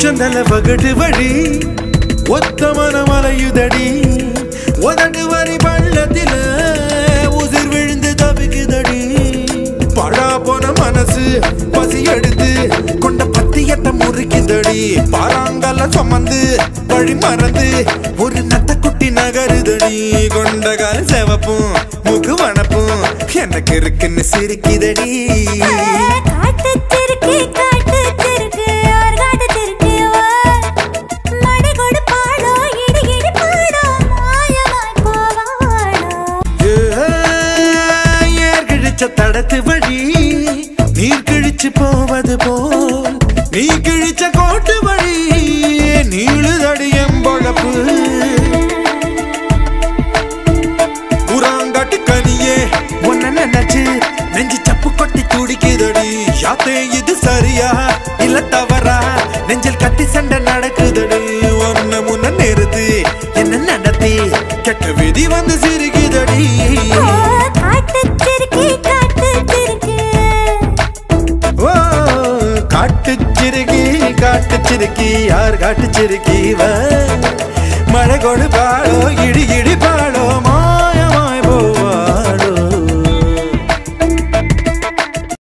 ஜன்னல பகட்டு வழி ஒத்த மனம் அலையுதடி உதடு வரி பள்ளத்தில உதிர் விழுந்து தவிக்குதடி பழா போன மனசு பசி எடுத்து கொண்ட பத்தியத்தை முறுக்குதடி பாறாங்கல்ல சுமந்து வழி மறந்து ஒரு நத்த குட்டி நகருதடி கொண்ட கால செவப்பும் முகு வனப்பும் எனக்கு இருக்குன்னு சிரிக்குதடி காட்டு திருக்கி காட்டு திருக்கு யார் காட்டு திருக்கு மடி கொடு பாடோ இடி இடி பாடோ மாயமாய் போவாடோ ஏர் கிழிச்ச தடத்து வழி நீர் கிழிச்சு போவது போல் நீ கிழிச்ச கோட்டு வழி நீளுதடி எம்பழப்பு புறாங்காட்டு கனியே உன்ன நினைச்சு நெஞ்சு சப்பு கொட்டி துடிக்குதடி யாத்தே இது சரியா இல்ல தவறா நெஞ்சில் கட்டி சண்டை நடக்குதடி ஒன்ன முன்ன நிறுத்தி என்ன நடத்தி கெட்ட விதி வந்து சிரிக்குதடி காட்டு திருக்கி காட்டு திருக்கு ஓ காட்டு சிறுகி காட்டு சிறுக்கி யார் காட்டு சிறுக்கி மழை கொடு பாடோ இடி இடி பாடோ மா